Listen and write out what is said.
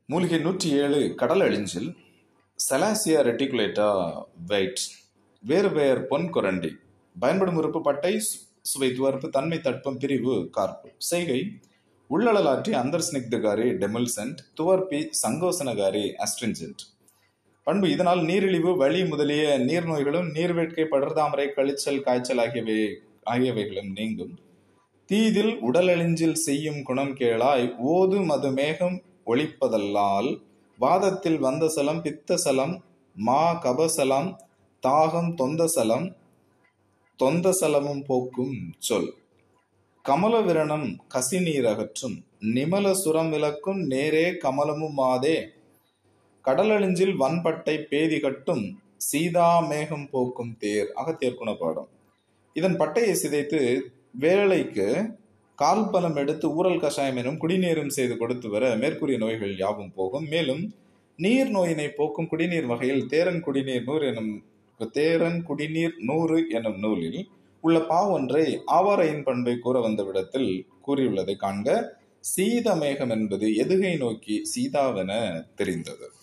மூலிகை நூற்றி ஏழு கடல் அழிஞ்சில் செலாசியா ரெட்டிகுலேட்டா வெயிட் வேறு பெயர் பொன் குரண்டி பயன்படும் உறுப்பு பட்டை சு- சுவை துவர்ப்பு தன்மை தட்பம் பிரிவு கார்ப்பு செய்கை உள்ளழலாற்றி அந்தர் ஸ்னிக்தகாரி டெமில்சென்ட் துவர்ப்பி சங்கோசனகாரி அஸ்ட்ரிஞ்சென்ட் பண்பு இதனால் நீரிழிவு வலி முதலிய நீர்நோய்களும் நீர்வேட்கை படர்தாமரை கழிச்சல் காய்ச்சல் ஆகியவை ஆகியவைகளும் நீங்கும் தீதில் உடலழிஞ்சில் செய்யும் குணம் கேளாய் ஓது மது மேகம் ஒளிப்பதல்லால் வாதத்தில் வந்த சலம் பித்தசலம் மா கபசலம் தாகம் தொந்தசலம் தொந்தசலமும் போக்கும் சொல் கமலவிரணம் கசிநீர் அகற்றும் நிமல சுரம் விளக்கும் நேரே கமலமும் மாதே கடலழிஞ்சில் வன்பட்டை பேதி கட்டும் சீதா மேகம் போக்கும் தேர் அகத்தேர் குணப்பாடம் இதன் பட்டையை சிதைத்து வேலைக்கு கால்பலம் எடுத்து ஊரல் கஷாயம் எனும் குடிநீரும் செய்து கொடுத்து வர மேற்கூறிய நோய்கள் யாவும் போகும் மேலும் நீர் நோயினை போக்கும் குடிநீர் வகையில் தேரன் குடிநீர் நூறு எனும் தேரன் குடிநீர் நூறு எனும் நூலில் உள்ள பாவொன்றை ஆவாரையின் பண்பை கூற வந்த விடத்தில் கூறியுள்ளதை காண்க சீதமேகம் என்பது எதுகை நோக்கி சீதாவென தெரிந்தது